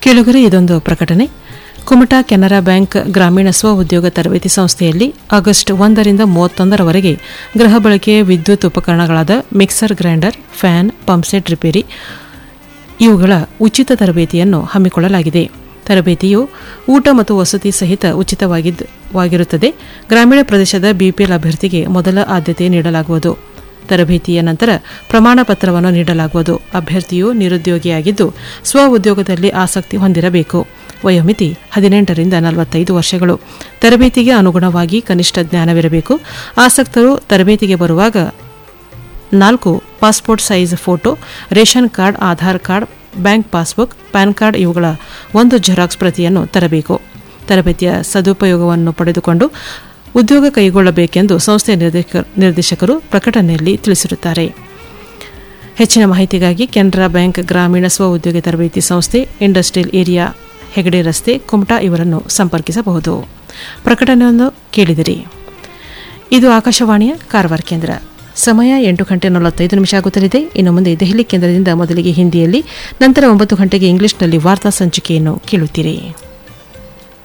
ಕೇಳುಗರೆ ಇದೊಂದು ಪ್ರಕಟಣೆ ಕುಮಟಾ ಕೆನರಾ ಬ್ಯಾಂಕ್ ಗ್ರಾಮೀಣ ಸ್ವ ಉದ್ಯೋಗ ತರಬೇತಿ ಸಂಸ್ಥೆಯಲ್ಲಿ ಆಗಸ್ಟ್ ಒಂದರಿಂದ ಮೂವತ್ತೊಂದರವರೆಗೆ ಗೃಹ ಬಳಕೆಯ ವಿದ್ಯುತ್ ಉಪಕರಣಗಳಾದ mixer grinder fan pump set repair ಇವುಗಳ ಉಚಿತ ತರಬೇತಿಯನ್ನು ಹಮ್ಮಿಕೊಳ್ಳಲಾಗಿದೆ ತರಬೇತಿಯು ಊಟ ಮತ್ತು ವಸತಿ ಸಹಿತ ಉಚಿತವಾಗಿದ್ದು ವಾಗಿರುತ್ತದೆ ಗ್ರಾಮೀಣ ಪ್ರದೇಶದ ಬಿಪಿಎಲ್ ಅಭ್ಯರ್ಥಿಗೆ ಮೊದಲ ಆದ್ಯತೆ ನೀಡಲಾಗುವುದು ತರಬೇತಿಯ ನಂತರ ಪ್ರಮಾಣ ಪತ್ರವನ್ನು ನೀಡಲಾಗುವುದು ಅಭ್ಯರ್ಥಿಯು ನಿರುದ್ಯೋಗಿಯಾಗಿದ್ದು ಸ್ವ ಉದ್ಯೋಗದಲ್ಲಿ ಆಸಕ್ತಿ ಹೊಂದಿರಬೇಕು ವಯೋಮಿತಿ ಹದಿನೆಂಟರಿಂದ ನಲವತ್ತೈದು ವರ್ಷಗಳು ತರಬೇತಿಗೆ ಅನುಗುಣವಾಗಿ ಕನಿಷ್ಠ ಜ್ಞಾನವಿರಬೇಕು ಆಸಕ್ತರು ತರಬೇತಿಗೆ ಬರುವಾಗ ನಾಲ್ಕು passport size photo ration card Aadhaar card bank passbook PAN card ಇವುಗಳ ಒಂದು ಜೆರಾಕ್ಸ್ ಪ್ರತಿಯನ್ನು ತರಬೇಕು ತರಬೇತಿಯ ಸದುಪಯೋಗವನ್ನು ಪಡೆದುಕೊಂಡು ಉದ್ಯೋಗ ಕೈಗೊಳ್ಳಬೇಕೆಂದು ಸಂಸ್ಥೆಯ ನಿರ್ದೇಶಕ- ನಿರ್ದೇಶಕರು ಪ್ರಕಟಣೆಯಲ್ಲಿ ತಿಳಿಸಿರುತ್ತಾರೆ ಹೆಚ್ಚಿನ ಮಾಹಿತಿಗಾಗಿ ಕೆನರಾ ಬ್ಯಾಂಕ್ ಗ್ರಾಮೀಣ ಸ್ವ ಉದ್ಯೋಗ ತರಬೇತಿ ಸಂಸ್ಥೆ ಇಂಡಸ್ಟ್ರಿಯಲ್ ಏರಿಯಾ ಹೆಗಡೆ ರಸ್ತೆ ಕುಮಟಾ ಇವರನ್ನು ಸಂಪರ್ಕಿಸಬಹುದು ಪ್ರಕಟಣೆಯನ್ನು ಕೇಳಿದಿರಿ ಇದು ಆಕಾಶವಾಣಿಯ ಕಾರವಾರ ಕೇಂದ್ರ ಸಮಯ ಎಂಟು ಗಂಟೆ ನಲವತ್ತೈದು ನಿಮಿಷ ಆಗುತ್ತಲಿದೆ ಇನ್ನು ಮುಂದೆ ದೆಹಲಿ ಕೇಂದ್ರದಿಂದ ಮೊದಲಿಗೆ ಹಿಂದಿಯಲ್ಲಿ ನಂತರ ಒಂಬತ್ತು ಗಂಟೆಗೆ ಇಂಗ್ಲಿಷ್ನಲ್ಲಿ ವಾರ್ತಾ ಸಂಚಿಕೆಯನ್ನು ಕೇಳುತ್ತೀರಿ